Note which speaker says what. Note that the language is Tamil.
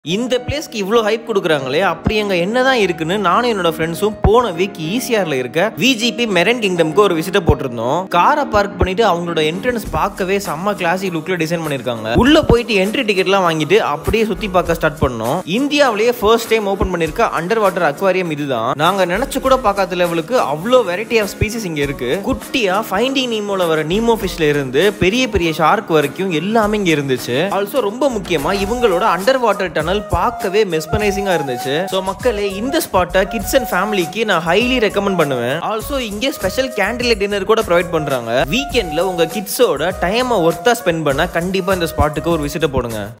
Speaker 1: இந்த பிளேஸ்க்கு இவ்வளோ ஹைப் கொடுக்குறாங்களே அப்படி அங்கே என்னதான் இருக்குன்னு நானும் என்னோட ஃப்ரெண்ட்ஸும் போன வீக் ஈசிஆர்ல இருக்க விஜிபி மெரன் கிங்டம்க்கு ஒரு விசிட்டை போட்டிருந்தோம் காரை பார்க் பண்ணிட்டு அவங்களோட என்ட்ரன்ஸ் பார்க்கவே செம்ம கிளாசிக் லுக்ல டிசைன் பண்ணிருக்காங்க உள்ள போயிட்டு என்ட்ரி டிக்கெட்லாம் வாங்கிட்டு அப்படியே சுத்தி பார்க்க ஸ்டார்ட் பண்ணோம் இந்தியாவிலேயே ஃபர்ஸ்ட் டைம் ஓபன் பண்ணிருக்க அண்டர் வாட்டர் அக்வாரியம் இதுதான் நாங்க நினைச்சு கூட பார்க்காத லெவலுக்கு அவ்வளோ வெரைட்டி ஆஃப் ஸ்பீசிஸ் இங்க இருக்கு குட்டியா ஃபைண்டிங் நீமோல வர நீமோ ஃபிஷ்ல இருந்து பெரிய பெரிய ஷார்க் வரைக்கும் எல்லாமே இங்க இருந்துச்சு ஆல்சோ ரொம்ப முக்கியமா இவங்களோட அண்டர் வாட்டர் டனல் பார்க்கவே மெஸ்பனைசிங்கா இருந்துச்சு ஸோ மக்களே இந்த ஸ்பாட்டை கிட்ஸ் அண்ட் ஃபேமிலிக்கு நான் ஹைலி ரெக்கமெண்ட் பண்ணுவேன் ஆல்சோ இங்கே ஸ்பெஷல் கேண்டில் டின்னர் கூட ப்ரொவைட் பண்றாங்க வீக்கெண்ட்ல உங்க கிட்ஸோட டைமை ஒர்த்தா ஸ்பெண்ட் பண்ண கண்டிப்பா இந்த ஸ்பாட்டுக்கு ஒரு விசிட்டை போடுங்க